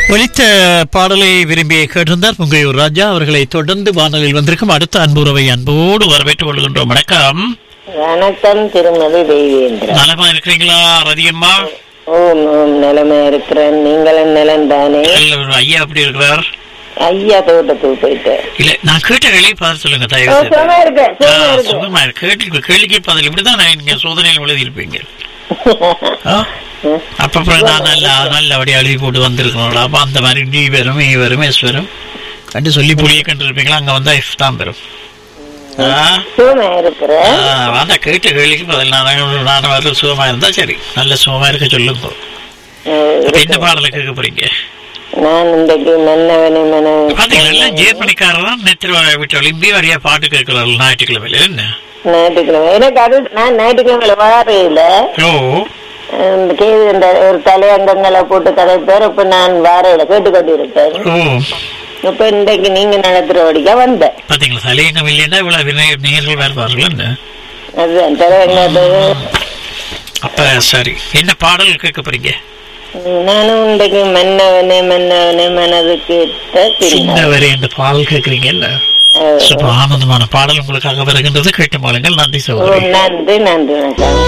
ஒலித்த பாடலை விரும்பி கேட்டிருந்தார் புங்கையூர் ராஜா அவர்களை தொடர்ந்து வானலில் வந்திருக்கும் அடுத்த அன்புறவை அன்போடு வரவேற்றுக் கொள்கின்றோம் வணக்கம் வணக்கம் திருமதி தேவேந்திரா நலமா இருக்கிறீங்களா ரதியம்மா ஓம் ஓம் நிலைமை இருக்கிறேன் நீங்களும் நிலம் தானே இல்ல, ஒரு ஐயா அப்படி இருக்கிறார் ஐயா தோட்டத்துக்கு போயிட்டேன் இல்ல நான் கேட்ட வேலையை பார்த்து சொல்லுங்க ஓ, தயவு செய்து. சும்மா இருக்கேன் ஆ, சும்மா இருக்கேன் சுகமா இருக்கு. கேள்வி கேள்விக்கு பதில் இப்படிதான் நான் நீங்க சோதனையில் எழுதியிருப்பீங்க ஆ? அப்ப அப்புறம் நான் நல்ல நல்லபடி அழுவி போட்டு வந்திருக்கணும் அப்ப அந்த மாதிரி டி வரும் ஈ வரும் எஸ் வரும் கண்டு சொல்லி புளிய கண்டிருப்பீங்களா அங்க வந்தா எஃப் தான் பெறும் ஆ? சும்மா இருக்கிறேன் ஆ, அதான் கேட்ட கேள்விக்கு பதில் நான் நான் வர சுகமா இருந்தா சரி நல்ல சுகமா இருக்க சொல்லுங்க அஹ், அப்ப என்ன பாடலை கேட்க போறீங்க நான் இன்றைக்கு மன்னவனை பாத்தீங்களா எல்லாம் மன ஜேர்மனிக்காரர் தான் நேற்று விட்டு இப்படி வரையா பாட்டு கேட்கிறார்கள் ஞாயிற்றுக்கிழமையில என்ன ஞாயிற்றுக்கிழமை எனக்கு அது நான் ஞாயிற்றுக்கிழமை வாரையில ஓ கேது இந்த ஒரு தலையங்கங்களை போட்டு கதைப்பேர் இப்ப நான் வாரையில கேட்டுக்கொண்டிருப்பேன் ஓ இப்ப இன்றைக்கு நீங்க நடத்துற வழிக்கா வந்தேன் பாத்தீங்களா தலையங்கம் இல்லைன்னா இவ்வளவு வினை- நேர்கள் வருவார்கள் என்ன அதுதான் தலையங்கத்தை அப்ப சரி என்ன பாடல் கேட்க போறீங்க நானும் இன்றைக்கு மன்னவனே மன்னவனே மனதுக்கு சின்ன வரை இந்த பாடல் கேட்கறீங்க என்ன super ஆனந்தமான பாடல் உங்களுக்காக வருகின்றது கேட்டு மாளுங்கள் நன்றி சகோதரி நன்றி நன்றி வணக்கம்